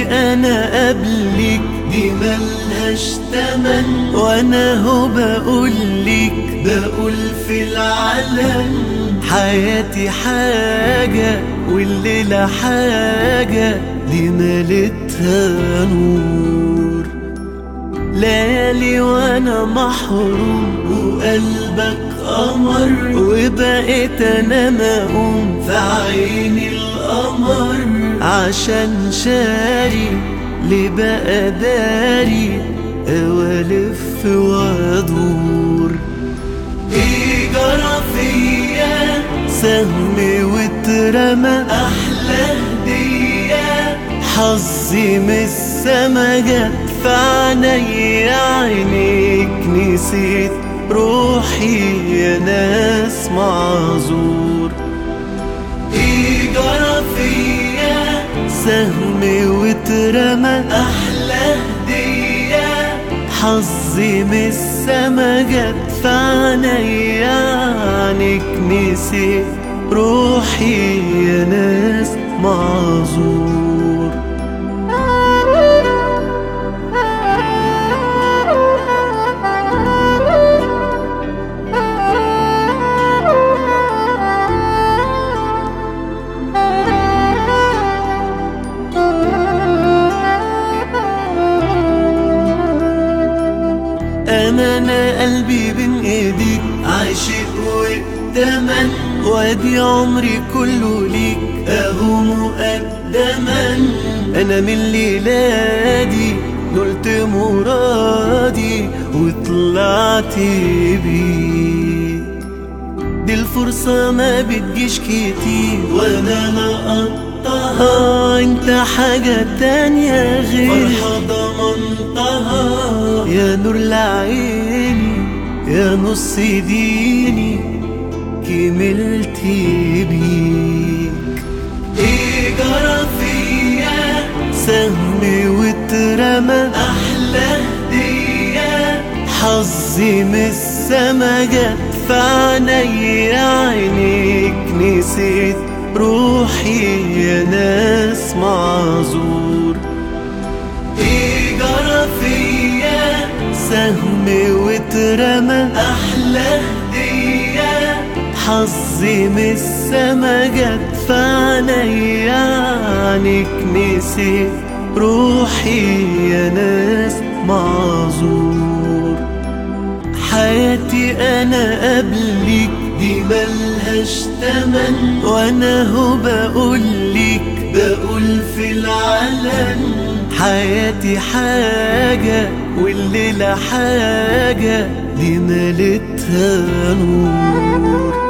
انا قبلك دي ملهاش تمن وانا هو بقولك بقول في العلن حياتي حاجة والليلة حاجة دي مالتها نور ليالي وانا محروم وقلبك قمر وبقيت انا مقوم في عيني القمر عشان شاري ليه بقى داري والف وادور ايه جرى فيا سهم واترمى احلى هديه حظي من السما جت في عينيا عينيك نسيت روحي يا ناس معذور ايه جرى فيا سهم واترمى احلى هديه حظي من السما جت في عينيا عنك نسيت روحي يا ناس معذور انا انا قلبي بين ايديك عاشق والتمن وادي عمري كله ليك اهو مقدما انا من الليلة دي نلت مرادي وطلعت بيك دي الفرصة ما بتجيش كتير وانا لقطتها انت حاجة تانية غير فرحة ضمنتها يا نور لعيني يا نص ديني كملت بيك ايه جرى فيا سهم واترمى احلى هديه حظي من السما جت في عينيا عينيك نسيت روحي يا ناس معذور ايه جرى فيا سهم واترمى احلى هديه حظي من السما جت في عينيا عنك نسيت روحي يا ناس معذور حياتي انا قبلك دي ملهاش تمن وانا هو بقولك بقول في العلن حياتي حاجة والليلة حاجة دي مالتها نور